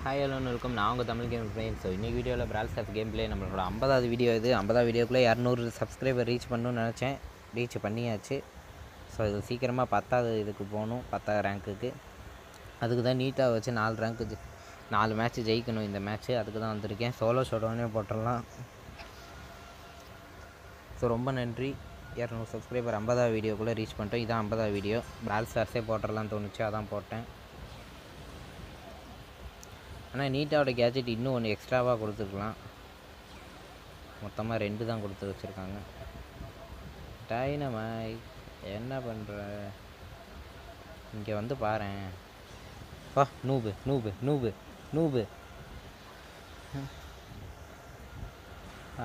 Hi hello welcome நான் உங்கள் Tamil game plane so இன்றைக்கி வீடியோவில் பிரால் ஸ்டாஃப் கேம் பிளே நம்மளோட ஐம்பதாவது வீடியோ இது ஐம்பதாவது வீடியோக்குள்ளே இரநூறு சப்ஸ்கிரைபர் ரீச் பண்ணணும்னு நினச்சேன் ரீச் பண்ணியாச்சு ஸோ இது சீக்கிரமாக பத்தாவது இதுக்கு போகணும் பத்தாவது ரேங்க்குக்கு அதுக்கு தான் நீட்டாக வச்சு நாலு ரேங்க்கு நாலு மேட்ச் ஜெயிக்கணும் இந்த மேட்ச்சு அதுக்கு தான் வந்திருக்கேன் சோலோ ஷோடோனே போட்டுடலாம் ஸோ ரொம்ப நன்றி இரநூறு சப்ஸ்கிரைபர் ஐம்பதாவது வீடியோக்குள்ளே ரீச் பண்ணிட்டோம் இதான் ஐம்பதாவது வீடியோ பிரால் ஸ்டார்ஸே போட்டுடலாம்னு தோணுச்சு அதான் போட்டேன் ஆனால் நீட்டாவோட கேஜெட் இன்னும் ஒன்று எக்ஸ்ட்ராவாக கொடுத்துருக்கலாம் மொத்தமாக ரெண்டு தான் கொடுத்து வச்சுருக்காங்க டைனமாய் என்ன பண்ணுற இங்கே வந்து பாரேன் வா நூபு நூபு நூபு நூபு ஆ.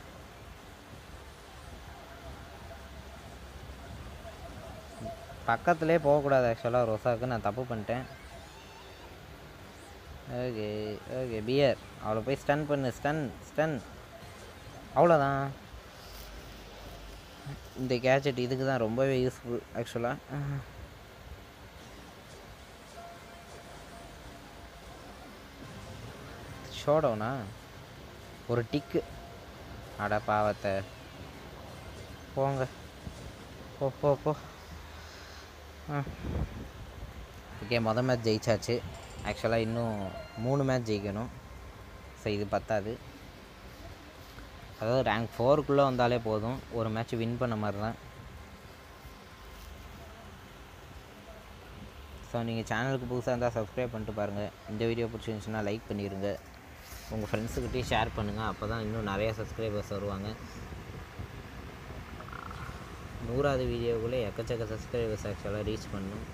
பக்கத்துலேயே போகக்கூடாது ஆக்சுவலாக ரோசாவுக்கு நான் தப்பு பண்ணிட்டேன் ஓகே ஓகே பியர் அவளை போய் ஸ்டன் பண்ணு ஸ்டன் ஸ்டன் அவ்வளோதான் இந்த கேஜெட் இதுக்கு தான் ரொம்பவே யூஸ்ஃபுல் ஆக்சுவலாக ஷோடவுனா ஒரு டிக்கு அட பாவத்தை போங்க போ போ போ ஓகே மொதல் மேட்ச் ஜெயிச்சாச்சு ஆக்சுவலாக இன்னும் மூணு மேட்ச் ஜெயிக்கணும் ஸோ இது பத்தாது அதாவது ரேங்க் ஃபோருக்குள்ளே வந்தாலே போதும் ஒரு மேட்ச் வின் பண்ண மாதிரி தான் ஸோ நீங்கள் சேனலுக்கு புதுசாக இருந்தால் சப்ஸ்கிரைப் பண்ணிட்டு பாருங்கள் இந்த வீடியோ பிடிச்சிருந்துச்சுன்னா லைக் பண்ணிடுங்க உங்கள் ஃப்ரெண்ட்ஸுக்கிட்டேயும் ஷேர் பண்ணுங்கள் அப்போ தான் இன்னும் நிறையா சப்ஸ்கிரைபர்ஸ் வருவாங்க நூறாவது வீடியோக்குள்ளே எக்கச்சக்க சப்ஸ்கிரைபர்ஸ் ஆக்சுவலாக ரீச் பண்ணணும்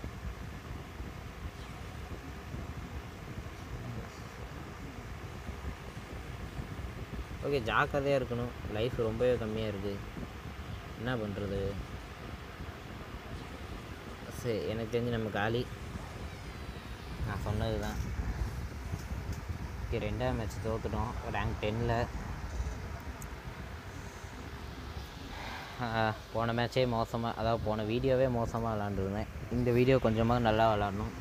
ஓகே ஜாக்கிரதையாக இருக்கணும் லைஃப் ரொம்பவே கம்மியாக இருக்குது என்ன பண்ணுறது சரி எனக்கு தெரிஞ்சு நம்ம காலி நான் சொன்னது தான் ஓகே ரெண்டாவது மேட்ச் தோத்துட்டோம் ரேங்க் டென்னில் போன மேட்சே மோசமாக அதாவது போன வீடியோவே மோசமாக விளாண்டுருந்தேன் இந்த வீடியோ கொஞ்சமாக நல்லா விளாடணும்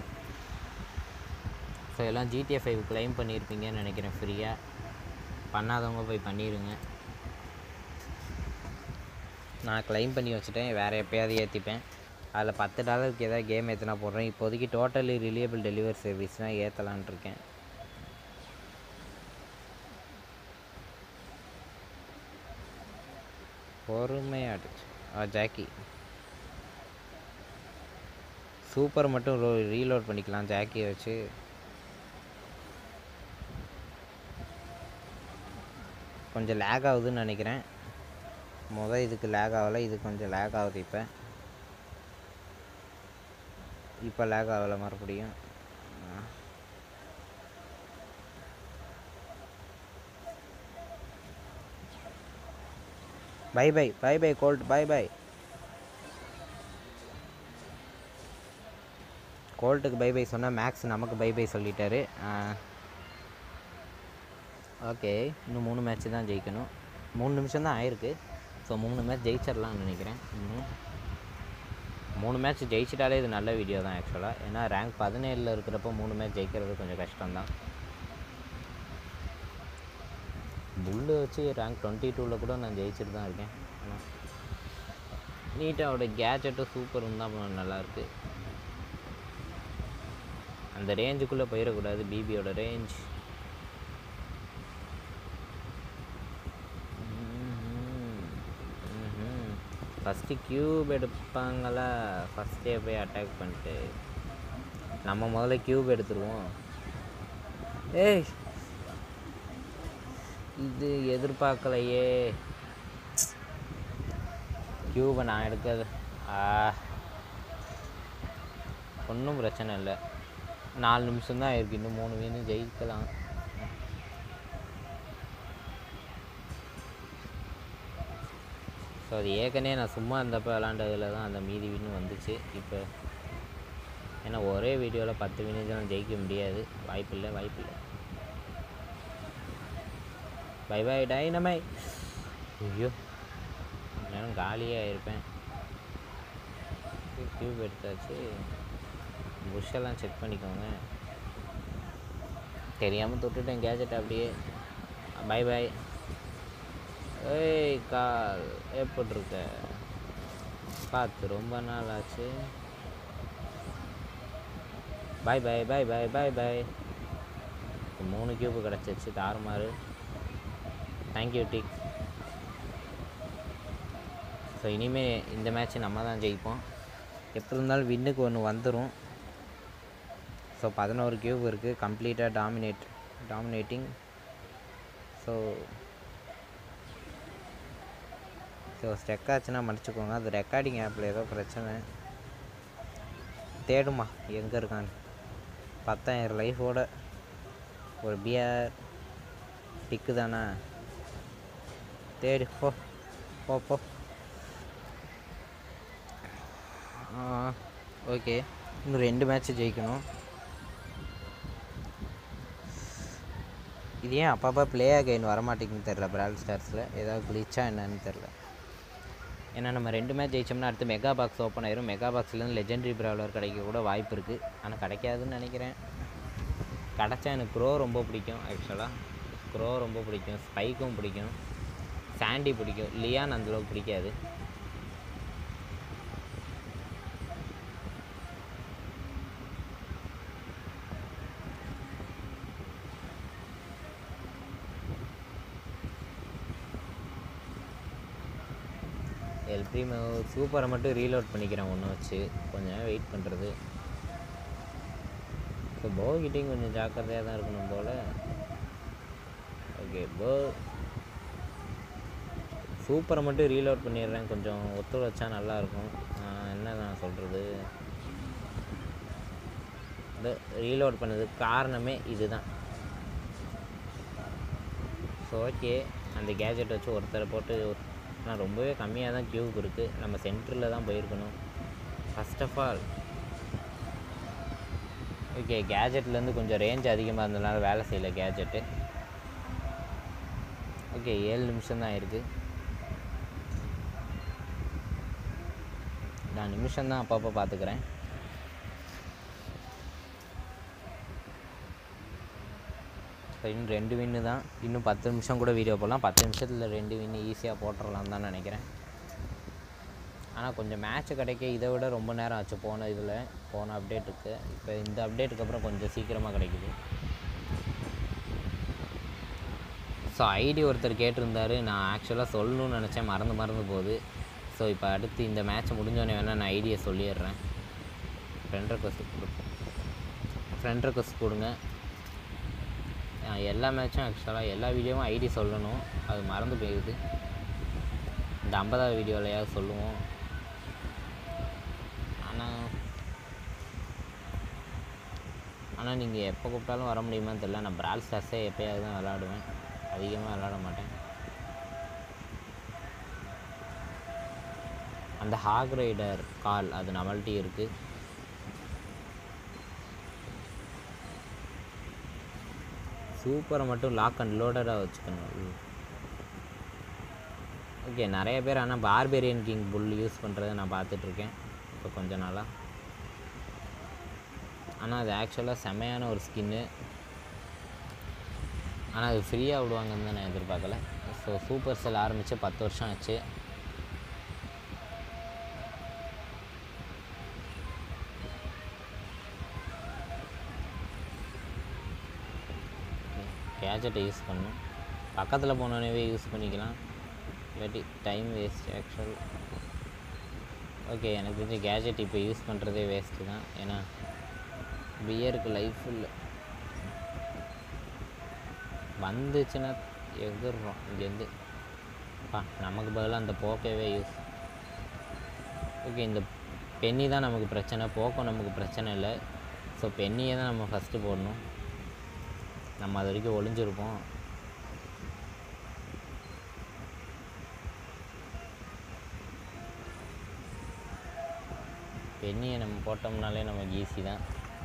ஸோ எல்லாம் ஜிடிஎஃப் ஃபைவ் க்ளைம் பண்ணியிருப்பீங்கன்னு நினைக்கிறேன் ஃப்ரீயாக பண்ணாதவங்க போய் பண்ணிடுங்க நான் க்ளைம் பண்ணி வச்சுட்டேன் வேறு எப்போயாவது ஏற்றிப்பேன் அதில் பத்து டாலருக்கு ஏதாவது கேம் ஏற்றினா போடுறேன் இப்போதைக்கு டோட்டலி ரிலியபிள் டெலிவரி சர்வீஸ்னால் ஏற்றலான் இருக்கேன் பொறுமையாடுச்சு ஆ ஜாக்கி சூப்பர் மட்டும் ரோ ரீலோட் பண்ணிக்கலாம் ஜாக்கியை வச்சு கொஞ்சம் லேக் ஆகுதுன்னு நினைக்கிறேன் முதல் இதுக்கு லேக் ஆகலை இது கொஞ்சம் லேக் ஆகுது இப்போ இப்போ லேக் ஆகலை மறுபடியும் bye bye bye bye gold bye bye கோல்ட்டுக்கு பை பை சொன்னால் மேக்ஸ் நமக்கு பை பை சொல்லிட்டாரு ஓகே இன்னும் மூணு மேட்ச்சு தான் ஜெயிக்கணும் மூணு நிமிஷம் தான் ஆயிருக்கு ஸோ மூணு மேட்ச் ஜெயிச்சிடலாம்னு நினைக்கிறேன் இன்னும் மூணு மேட்ச் ஜெயிச்சிட்டாலே இது நல்ல வீடியோ தான் ஆக்சுவலாக ஏன்னா ரேங்க் பதினேழில் இருக்கிறப்போ மூணு மேட்ச் ஜெயிக்கிறது கொஞ்சம் கஷ்டம்தான் புல்லு வச்சு ரேங்க் டுவெண்ட்டி டூவில் கூட நான் ஜெயிச்சுட்டு தான் இருக்கேன் ஆனால் நீட்டாவோட கேஜெட்டும் சூப்பரும் தான் நல்லாயிருக்கு அந்த ரேஞ்சுக்குள்ளே போயிடக்கூடாது பிபியோட ரேஞ்ச் ஃபஸ்ட்டு க்யூப் எடுப்பாங்களா ஃபஸ்ட்டே போய் அட்டாக் பண்ணிட்டு நம்ம முதல்ல க்யூப் எடுத்துருவோம் ஏய் இது எதிர்பார்க்கலையே க்யூபை நான் எடுக்கிறது ஆ ஒன்றும் பிரச்சனை இல்லை நாலு நிமிஷம் தான் இருக்குது இன்னும் மூணு வீணு ஜெயிக்கலாம் ஸோ அது ஏற்கனவே நான் சும்மா இருந்தப்போ விளாண்டதில் தான் அந்த மீதி வின்னு வந்துச்சு இப்போ ஏன்னா ஒரே வீடியோவில் பத்து வின்னு ஜெயிக்க முடியாது வாய்ப்பில்லை வாய்ப்பில்லை பை பை டைனமை ஐயோ நேரம் காலியாக இருப்பேன் டியூப் எடுத்தாச்சு புஷ்ஷெல்லாம் செக் பண்ணிக்கோங்க தெரியாமல் தொட்டுட்டேன் கேஜெட் அப்படியே பை பை ஏய் கால் எப்படி இருக்க பார்த்து ரொம்ப நாள் ஆச்சு bye bye bye bye bye bye மூணு கியூப் கிடச்சிச்சு தாறுமாறு தேங்க்யூ டிக் ஸோ இனிமேல் இந்த மேட்ச் நம்ம தான் ஜெயிப்போம் எப்படி இருந்தாலும் வின்னுக்கு ஒன்று வந்துடும் ஸோ பதினோரு கியூப் இருக்குது கம்ப்ளீட்டாக dominate dominating so so stuck ஆச்சுன்னா மன்னிச்சுக்கோங்க அது ரெக்கார்டிங் ஆப்பில் ஏதோ பிரச்சனை தேடுமா எங்கே இருக்கான்னு பத்தாயிரம் லைஃபோட ஒரு பியர் டிக்கு தானே தேடி போ போ போ ஓகே இன்னும் ரெண்டு மேட்ச் ஜெயிக்கணும் இது ஏன் அப்பப்போ ப்ளே அகைன் வரமாட்டேங்குன்னு தெரில பிரால் ஸ்டார்ஸில் ஏதாவது கிளிச்சா என்னன்னு தெரில ஏன்னா நம்ம ரெண்டு மேட்ச் ஜெயிச்சோம்னா அடுத்து மெகா பாக்ஸ் ஓப்பன் ஆயிரும் மெகா பாக்ஸ்லேருந்து லெஜெண்டரி ப்ராவலர் கிடைக்க கூட வாய்ப்பு இருக்குது ஆனால் கிடைக்காதுன்னு நினைக்கிறேன் கிடச்சா எனக்கு க்ரோ ரொம்ப பிடிக்கும் ஆக்சுவலாக க்ரோ ரொம்ப பிடிக்கும் ஸ்பைக்கும் பிடிக்கும் சாண்டி பிடிக்கும் லியான் அந்தளவுக்கு பிடிக்காது எல்பிரிமோ சூப்பரை மட்டும் ரீலோட் பண்ணிக்கிறேன் ஒன்று வச்சு கொஞ்ச நேரம் வெயிட் பண்ணுறது ஸோ போகிட்டையும் கொஞ்சம் ஜாக்கிரதையாக தான் இருக்கணும் போல் ஓகே போ சூப்பரை மட்டும் ரீலோட் பண்ணிடுறேன் கொஞ்சம் ஒத்துழைச்சா நல்லாயிருக்கும் என்ன நான் சொல்கிறது இந்த ரீலோட் பண்ணதுக்கு காரணமே இதுதான் ஸோ ஓகே அந்த கேஜெட் வச்சு ஒருத்தரை போட்டு ஆனால் ரொம்பவே கம்மியாக தான் க்யூப் இருக்குது நம்ம சென்டரில் தான் போயிருக்கணும் ஃபஸ்ட் ஆஃப் ஆல் ஓகே கேஜெட்லேருந்து கொஞ்சம் ரேஞ்ச் அதிகமாக இருந்ததுனால வேலை செய்யலை கேஜெட்டு ஓகே ஏழு நிமிஷம் தான் இருக்குது நான் நிமிஷம் தான் அப்பப்போ பார்த்துக்கிறேன் ஸோ இன்னும் ரெண்டு வின்னு தான் இன்னும் பத்து நிமிஷம் கூட வீடியோ போடலாம் பத்து நிமிஷத்தில் ரெண்டு வின்னு ஈஸியாக போட்டுடலாம் தான் நினைக்கிறேன் ஆனால் கொஞ்சம் மேட்ச் கிடைக்க இதை விட ரொம்ப நேரம் ஆச்சு போன இதில் போன அப்டேட்டுக்கு இப்போ இந்த அப்டேட்டுக்கு அப்புறம் கொஞ்சம் சீக்கிரமாக கிடைக்குது ஸோ ஐடி ஒருத்தர் கேட்டிருந்தாரு நான் ஆக்சுவலாக சொல்லணும்னு நினச்சேன் மறந்து மறந்து போகுது ஸோ இப்போ அடுத்து இந்த மேட்ச் முடிஞ்சோடனே வேணால் நான் ஐடியை சொல்லிடுறேன் ஃப்ரெண்ட் ரெக்வஸ்ட் கொடுப்போம் ஃப்ரெண்ட் ரெக்வஸ்ட் கொடுங்க ஆ, எல்லா மேட்சும் ஆக்சுவலாக எல்லா வீடியோவும் ஐடி சொல்லணும் அது மறந்து போயிடுது இந்த ஐம்பதாவது வீடியோலையாவது சொல்லுவோம் ஆனால் ஆனால் நீங்கள் எப்போ கூப்பிட்டாலும் வர முடியுமான்னு தெரியல நான் பிரால் ஸ்டார்ஸே எப்போயாவது தான் விளாடுவேன் அதிகமாக விளாட மாட்டேன் அந்த ஹாக் ரைடர் கால் அது நம்மள்ட்டி இருக்குது சூப்பரை மட்டும் லாக் அண்ட் லோடடாக வச்சுக்கணும் ஓகே நிறைய பேர் ஆனால் பார்பேரியன் கிங் புல் யூஸ் பண்ணுறதை நான் பார்த்துட்ருக்கேன் இப்போ கொஞ்ச நாளாக ஆனால் அது ஆக்சுவலாக செமையான ஒரு ஸ்கின்னு ஆனால் அது ஃப்ரீயாக விடுவாங்கன்னு தான் நான் எதிர்பார்க்கல ஸோ சூப்பர் செல் ஆரம்பித்து பத்து வருஷம் ஆச்சு கேஜெட்டை யூஸ் பண்ணணும் பக்கத்தில் போனோடனே யூஸ் பண்ணிக்கலாம் இல்லாட்டி டைம் வேஸ்ட் ஆக்சுவல் ஓகே எனக்கு தெரிஞ்ச கேஜெட் இப்போ யூஸ் பண்ணுறதே வேஸ்ட்டு தான் ஏன்னா பியருக்கு லைஃப் இல்லை வந்துச்சுன்னா எதிர்றோம் இங்கேருந்து பா நமக்கு பதிலாக அந்த போக்கவே யூஸ் ஓகே இந்த பென்னி தான் நமக்கு பிரச்சனை போக்கோ நமக்கு பிரச்சனை இல்லை ஸோ பென்னியை தான் நம்ம ஃபஸ்ட்டு போடணும் நம்ம அது வரைக்கும் ஒளிஞ்சிருப்போம் பெண்ணியை நம்ம போட்டோம்னாலே நமக்கு ஈஸி தான்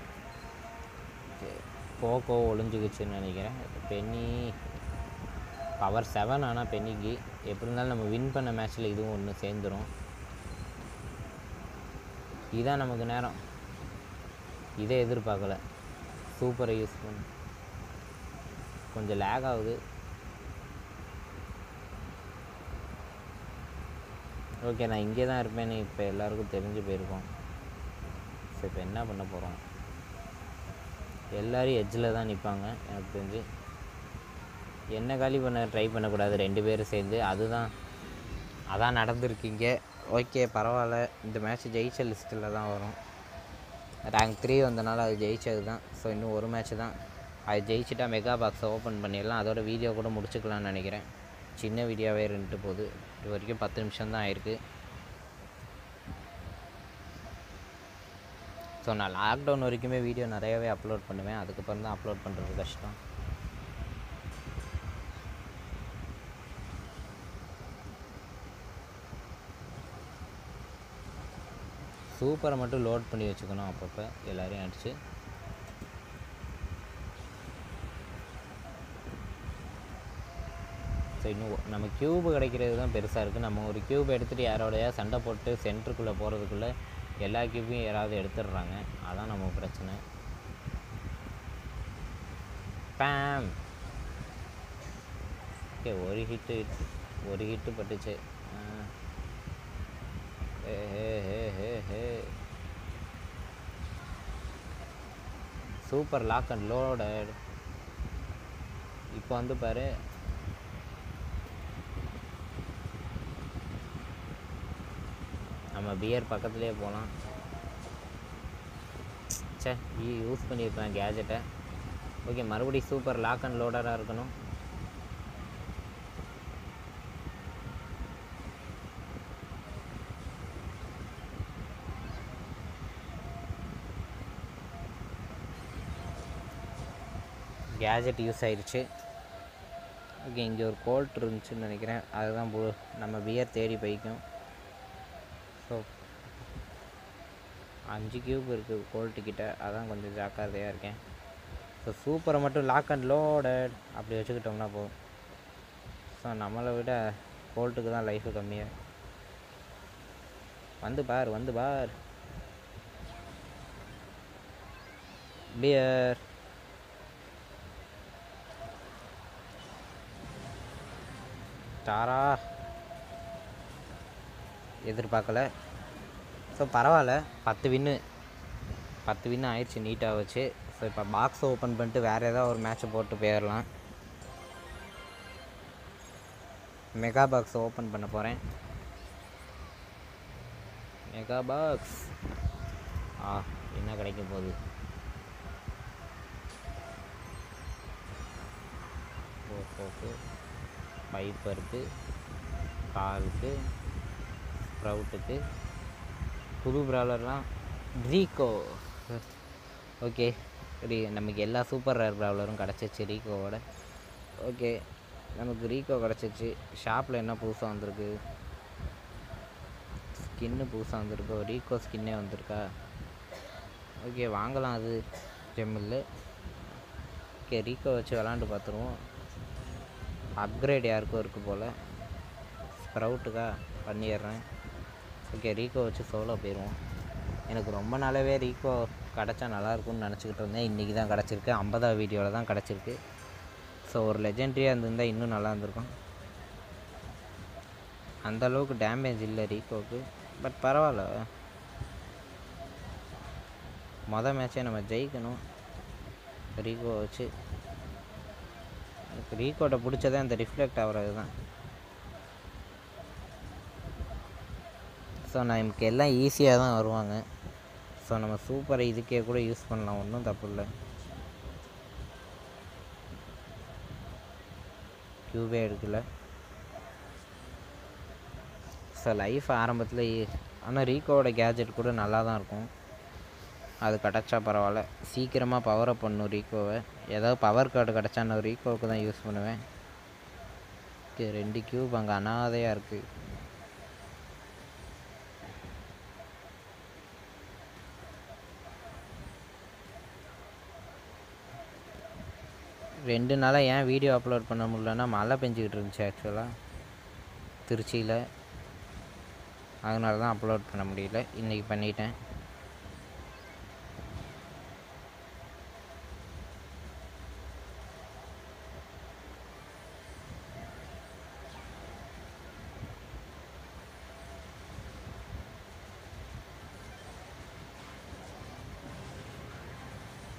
போக்கோ ஒளிஞ்சுக்குச்சுன்னு நினைக்கிறேன் பென்னி பவர் செவன் ஆனால் பென்னிக்கு எப்படி இருந்தாலும் நம்ம வின் பண்ண மேட்ச்சில் இதுவும் ஒன்று சேர்ந்துரும் இதுதான் நமக்கு நேரம் இதை எதிர்பார்க்கல சூப்பரை யூஸ் பண்ணு கொஞ்சம் லேக் ஆகுது ஓகே நான் இங்கே தான் இருப்பேன்னு இப்போ எல்லாருக்கும் தெரிஞ்சு போயிருக்கோம் ஸோ இப்போ என்ன பண்ண போகிறோம் எல்லாரும் எட்ஜில் தான் நிற்பாங்க எனக்கு தெரிஞ்சு என்ன காலி பண்ண ட்ரை பண்ணக்கூடாது ரெண்டு பேரும் சேர்ந்து அதுதான் அதான் நடந்திருக்கீங்க ஓகே பரவாயில்ல இந்த மேட்ச் ஜெயிச்ச லிஸ்ட்டில் தான் வரும் ரேங்க் த்ரீ வந்தனால அது ஜெயிச்சது தான் ஸோ இன்னும் ஒரு மேட்ச் தான் அது ஜெயிச்சிட்டா மெகா பாக்ஸை ஓப்பன் பண்ணிடலாம் அதோட வீடியோ கூட முடிச்சுக்கலாம்னு நினைக்கிறேன் சின்ன வீடியோவே இருந்துட்டு போகுது இது வரைக்கும் பத்து நிமிஷம் தான் ஆயிருக்கு ஸோ நான் லாக்டவுன் வரைக்குமே வீடியோ நிறையவே அப்லோட் பண்ணுவேன் அதுக்கப்புறம் தான் அப்லோட் பண்ணுறது கஷ்டம் சூப்பரை மட்டும் லோட் பண்ணி வச்சுக்கணும் அப்பப்போ எல்லாரையும் அடித்து ஸோ இன்னும் ஒ- நம்ம க்யூப் கிடைக்கிறது தான் பெருசாக இருக்குது நம்ம ஒரு க்யூப் எடுத்துகிட்டு யாரோடையா சண்டை போட்டு சென்டருக்குள்ளே போகிறதுக்குள்ளே எல்லா க்யூபையும் யாராவது எடுத்துடுறாங்க அதான் நம்ம பிரச்சனை பேம் ஓகே ஒரு ஹிட்டு ஒரு ஹிட்டு பட்டுச்சு ஆ. Hey hey hey hey hey super lock and loaded இப்போ வந்து பாரு நம்ம பியர் பக்கத்துலேயே போகலாம் சே யூஸ் பண்ணியிருப்பேன் கேஜெட்டை ஓகே மறுபடியும் சூப்பர் லாக் அண்ட் லோடராக இருக்கணும் கேஜெட் யூஸ் ஆயிடுச்சு ஓகே இங்கே ஒரு கோல்ட் இருந்துச்சுன்னு நினைக்கிறேன் அதுதான் பு- நம்ம பியர் தேடி போய்க்கும் ஸோ அஞ்சு கியூப் இருக்குது கோல்ட்டு கிட்ட அதான் கொஞ்சம் ஜாக்கிரதையாக இருக்கேன் ஸோ சூப்பரை மட்டும் லாக் அண்ட் லோடட் அப்படி வச்சுக்கிட்டோம்னா போதும் ஸோ நம்மளை விட கோல்ட்டுக்கு தான் லைஃபு கம்மியாக வந்து பார் வந்து பார் பியர் ஸ்டாரா எதிர்பார்க்கல ஸோ பரவாயில்ல பத்து வின்னு பத்து வின்னு ஆயிடுச்சு நீட்டாக வச்சு ஸோ இப்போ பாக்ஸ் ஓப்பன் பண்ணிட்டு வேறு ஏதாவது ஒரு மேட்ச்சை போட்டு போயிடலாம் மெகா பாக்ஸ் ஓப்பன் பண்ண போகிறேன் மெகா பாக்ஸ் ஆ என்ன கிடைக்க போகுது ஓஹோக்கு பைப்பருக்கு காலுக்கு ஸ்ப்ரவுட்டுக்கு புது ப்ராவலர்லாம் ரீகோ ஓகே ரீ நமக்கு எல்லா சூப்பர் ரேர் ப்ராவலரும் கிடச்சிச்சு ரீகோவோட ஓகே நமக்கு ரீகோ கிடச்சிச்சு ஷாப்பில் என்ன புதுசாக வந்திருக்கு ஸ்கின்னு புதுசாக வந்திருக்கோ ரீகோ ஸ்கின்னே வந்திருக்கா ஓகே வாங்கலாம் அது ஜெம்மில் ஓகே ரீகோ வச்சு விளாண்டு பார்த்துருவோம் அப்கிரேட் யாருக்கும் இருக்குது போல் ஸ்ப்ரவுட்டுக்கா பண்ணிடுறேன் ஓகே ரீகோ வச்சு சோலோ போயிடுவோம் எனக்கு ரொம்ப நாளாவே ரீகோ கிடச்சா நல்லாயிருக்கும்னு நினச்சிக்கிட்டு இருந்தேன் இன்றைக்கி தான் கிடச்சிருக்கு ஐம்பதாவது வீடியோவில் தான் கிடச்சிருக்கு ஸோ ஒரு லெஜெண்ட்ரியாக இருந்திருந்தால் இன்னும் நல்லா இருந்திருக்கும் அந்த அளவுக்கு டேமேஜ் இல்லை ரீகோவுக்கு பட் பரவாயில்ல மொதல் மேட்சே நம்ம ஜெயிக்கணும் ரீகோ வச்சு எனக்கு ரீகோட்டை பிடிச்சதே அந்த ரிஃப்ளெக்ட் ஆகிறது தான் ஸோ நமக்கு எல்லாம் ஈஸியாக தான் வருவாங்க ஸோ நம்ம சூப்பரை இதுக்கே கூட யூஸ் பண்ணலாம் ஒன்றும் தப்பு இல்லை க்யூபே எடுக்கல ஸோ லைஃப் ஆரம்பத்தில் ஆனால் ரீகோவோட கேஜெட் கூட நல்லா தான் இருக்கும் அது கிடச்சா பரவாயில்ல சீக்கிரமாக பவர் அப் பண்ணும் ரீகோவை ஏதாவது பவர் கார்டு கிடச்சா நான் ரீகோவுக்கு தான் யூஸ் பண்ணுவேன் ஓகே ரெண்டு க்யூப் அங்கே அனாதையாக இருக்குது ரெண்டு நாளாக ஏன் வீடியோ அப்லோட் பண்ண முடியலன்னா மழை பெஞ்சிக்கிட்டு இருந்துச்சு ஆக்சுவலாக திருச்சியில் அதனால தான் அப்லோட் பண்ண முடியல இன்றைக்கி பண்ணிட்டேன்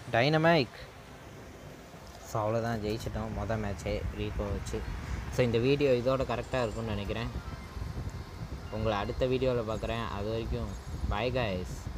டைனமைக் ஸோ அவ்வளோதான் ஜெயிச்சிட்டோம் மொதல் மேட்ச்சே ரீகோ வச்சு ஸோ இந்த வீடியோ இதோட கரெக்டாக இருக்கும்னு நினைக்கிறேன் உங்களை அடுத்த வீடியோவில் பார்க்குறேன் அது வரைக்கும் பாய் காய்ஸ்